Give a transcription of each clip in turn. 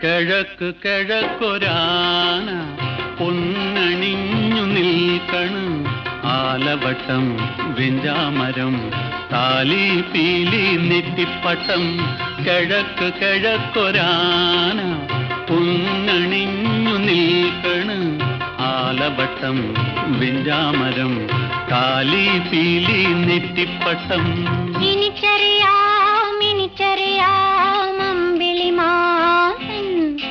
കിഴക്ക് കിഴക്കൊരാന പൊന്നണിഞ്ഞു നിൽക്കണ് ആലവട്ടം വെഞ്ചാമരം താലി പീലി നെറ്റിപ്പട്ടം കിഴക്ക് കിഴക്കൊരാന പൊന്നണിഞ്ഞു നിൽക്കണ് ആലവട്ടം വെഞ്ചാമരം താലി പീലി നെറ്റിപ്പട്ടം എനിക്കറിയാം എനിക്കറിയാം അമ്പിളി മാമൻ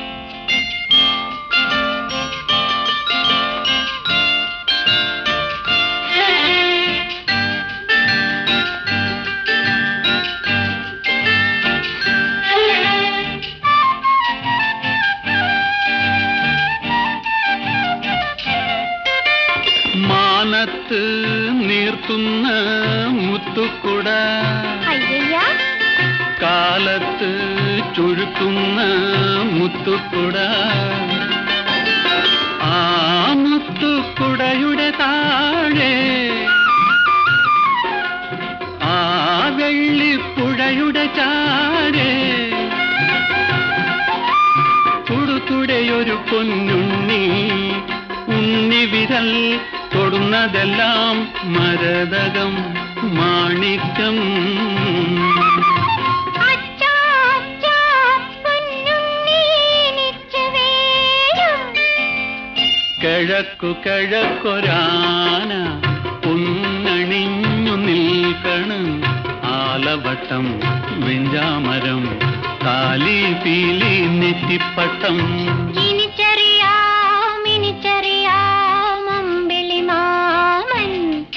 മാനത്ത് നീർത്തുന്ന മുത്തുക്കുട അയ്യയ്യ കാലത്ത് ചുരുക്കുന്ന മുത്തുക്കുട ആ മുത്തുക്കുടയുടെ താഴെ ആ വെള്ളിപ്പുഴയുടെ ചാരെ തുടുതുടയൊരു പൊന്നുണ്ണി ഉണ്ണി വിരൽ തൊടുന്നതെല്ലാം മരതകം മാണിക്യം അച്ഛാ അച്ഛാ പൊന്നുണ്ണി എനിക്ക് വേണം കിഴക്കു കിഴക്കൊരാന പൊന്നണിഞ്ഞു നിൽക്കണ് ആലവട്ടം വെഞ്ചാമരം താലി പീലി നെറ്റിപ്പട്ടം എനിക്കറിയാം എനിക്കറിയാം അമ്പിളി മാമൻ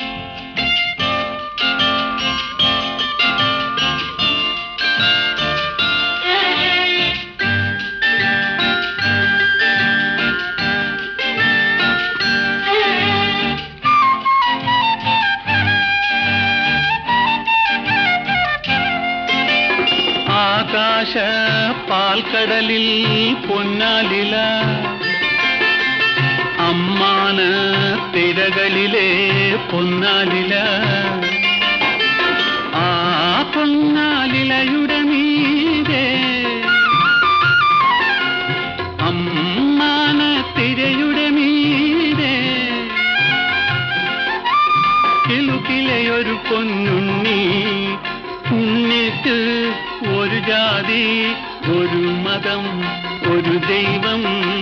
ആകാശ പാൽക്കടലിൽ പൊന്നാലില അമ്മാന തിരകളിലെ പൊന്നാലില ആ പൊന്നാലിലയുടെ മീതെ അമ്മാന തിരയുടെ മീതെ കിലുക്കിലെയൊരു പൊന്നുണ്ണി ഉണ്ണിക്ക് ഒരു ജാതി ഒരു മതം ഒരു ദൈവം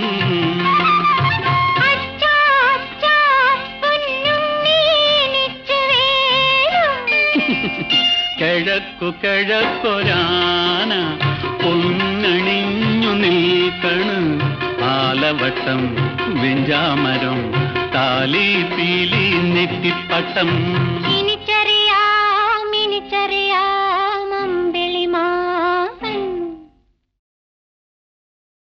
അച്ഛാ അച്ഛാ പൊന്നുണ്ണി എനിക്ക് വേണം കിഴക്കു കിഴക്കൊരാന പൊന്നണിഞ്ഞു നിൽക്കണ് ആലവട്ടം വെഞ്ചാമരം താലി പീലി നെറ്റിപ്പട്ടം ഇനി